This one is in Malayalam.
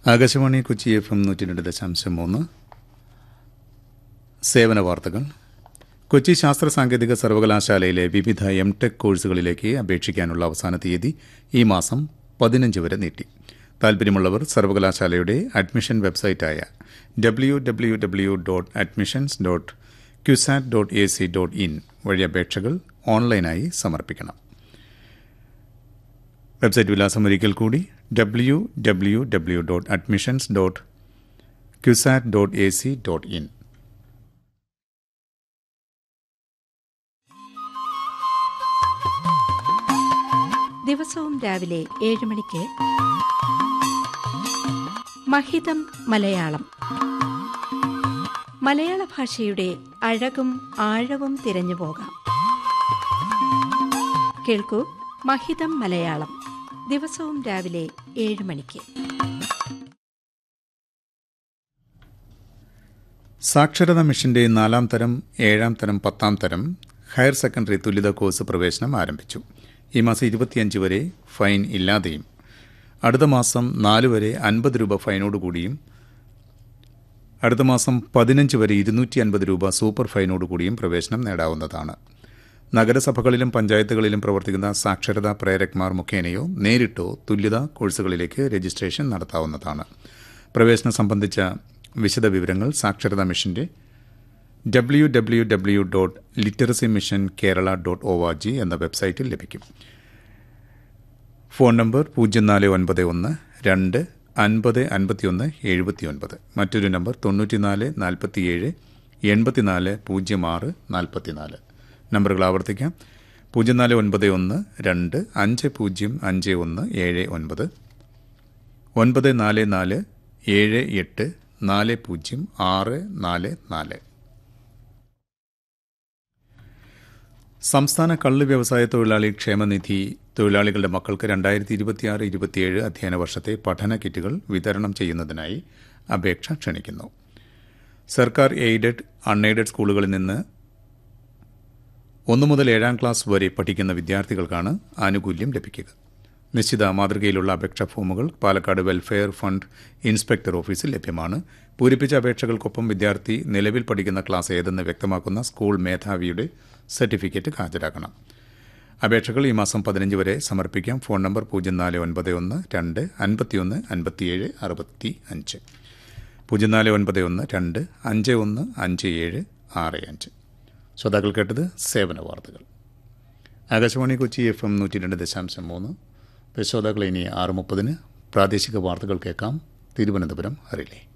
ആകാശവാണി കൊച്ചി എഫ് എം നൂറ്റി രണ്ട് ദശാംശം മൂന്ന് സേവന വാർത്തകൾ കൊച്ചി ശാസ്ത്ര സാങ്കേതിക സർവകലാശാലയിലെ വിവിധ എം ടെക് കോഴ്സുകളിലേക്ക് അപേക്ഷിക്കാനുള്ള അവസാന തീയതി ഈ മാസം പതിനഞ്ച് വരെ നീട്ടി താൽപ്പര്യമുള്ളവർ സർവകലാശാലയുടെ അഡ്മിഷൻ വെബ്സൈറ്റായ W W W dot admissions dot CUSAT dot A C dot in വഴി അപേക്ഷകൾ ഓൺലൈനായി സമർപ്പിക്കണം വെബ്സൈറ്റ് വിലാസം ഒരിക്കൽ കൂടി W W W dot admissions dot CUSAT dot A C dot in ദിവസവും രാവിലെ ഏഴ് മണിക്ക് മഹിതം മലയാളം മലയാള ഭാഷയുടെ അഴകും ആഴവും തിരഞ്ഞു പോകാം കേൾക്കൂ മഹിതം മലയാളം ദിവസവും രാവിലെ ഏഴ് മണിക്ക് സാക്ഷരതാ മിഷന്റെ നാലാം തരം ഏഴാം തരം പത്താം തരം ഹയർ സെക്കൻഡറി തുല്യത കോഴ്സ് പ്രവേശനം ആരംഭിച്ചു ഈ മാസം ഇരുപത്തിയഞ്ച് വരെ ഫൈൻ ഇല്ലാതെയും അടുത്ത മാസം നാല് വരെ അൻപത് രൂപ ഫൈനോടുകൂടിയും അടുത്ത മാസം പതിനഞ്ച് വരെ ഇരുന്നൂറ്റി അൻപത് രൂപ സൂപ്പർ ഫൈനോടുകൂടിയും പ്രവേശനം നേടാവുന്നതാണ് നഗരസഭകളിലും പഞ്ചായത്തുകളിലും പ്രവർത്തിക്കുന്ന സാക്ഷരതാ പ്രേരക്മാർ മുഖേനയോ നേരിട്ടോ തുല്യത കോഴ്സുകളിലേക്ക് രജിസ്ട്രേഷൻ നടത്താവുന്നതാണ് പ്രവേശനം സംബന്ധിച്ച വിശദവിവരങ്ങൾ സാക്ഷരതാ മിഷന്റെ W W W dot literacy mission Kerala dot O R G എന്ന വെബ്സൈറ്റിൽ ലഭിക്കും ഫോൺ നമ്പർ പൂജ്യം നാല് ഒൻപത് ഒന്ന് രണ്ട് അൻപത് അൻപത്തിയൊന്ന് എഴുപത്തിയൊൻപത് മറ്റൊരു നമ്പർ തൊണ്ണൂറ്റിനാല് നാൽപ്പത്തിയേഴ് എൺപത്തിനാല് പൂജ്യം ആറ് നാൽപ്പത്തിനാല് നമ്പറുകൾ ആവർത്തിക്കാം പൂജ്യം നാല് ഒൻപത് ഒന്ന് രണ്ട് അഞ്ച് പൂജ്യം അഞ്ച് ഒന്ന് ഏഴ് ഒൻപത് ഒൻപത് നാല് നാല് ഏഴ് എട്ട് നാല് പൂജ്യം ആറ് നാല് നാല് സംസ്ഥാന കള്ള് വ്യവസായ തൊഴിലാളി ക്ഷേമനിധി തൊഴിലാളികളുടെ മക്കൾക്ക് രണ്ടായിരത്തി ഇരുപത്തിയാറ് ഇരുപത്തിയേഴ് അധ്യയന വർഷത്തെ പഠന കിറ്റുകൾ വിതരണം ചെയ്യുന്നതിനായി അപേക്ഷ ക്ഷണിക്കുന്നു സർക്കാർ എയ്ഡഡ് അൺഎയ്ഡഡ് സ്കൂളുകളിൽ നിന്ന് ഒന്നു മുതൽ ഏഴാം ക്ലാസ് വരെ പഠിക്കുന്ന വിദ്യാർത്ഥികൾക്കാണ് ആനുകൂല്യം ലഭിക്കുക നിശ്ചിത മാതൃകയിലുള്ള അപേക്ഷാ ഫോമുകൾ പാലക്കാട് വെൽഫെയർ ഫണ്ട് ഇൻസ്പെക്ടർ ഓഫീസിൽ ലഭ്യമാണ് പൂരിപ്പിച്ച അപേക്ഷകൾക്കൊപ്പം വിദ്യാർത്ഥി നിലവിൽ പഠിക്കുന്ന ക്ലാസ് ഏതെന്ന് വ്യക്തമാക്കുന്ന സ്കൂൾ മേധാവിയുടെ സർട്ടിഫിക്കറ്റ് ഹാജരാക്കണം അപേക്ഷകൾ ഈ മാസം പതിനഞ്ച് വരെ സമർപ്പിക്കാം ഫോൺ നമ്പർ പൂജ്യം നാല് ഒൻപത് ഒന്ന് രണ്ട് അൻപത്തിയൊന്ന് അൻപത്തിയേഴ് അറുപത്തി അഞ്ച് പൂജ്യം നാല് ഒൻപത് ഒന്ന് രണ്ട് അഞ്ച് ഒന്ന് അഞ്ച് ഏഴ് ആറ് അഞ്ച് ശ്രോതാക്കൾ കേട്ടത് സേവന വാർത്തകൾ ആകാശവാണി കൊച്ചി എഫ് എം നൂറ്റി രണ്ട് ദശാംശം മൂന്ന് ശ്രോതാക്കൾ ഇനി ആറ് മുപ്പതിന് പ്രാദേശിക വാർത്തകൾ കേൾക്കാം തിരുവനന്തപുരം അറിയില്ലേ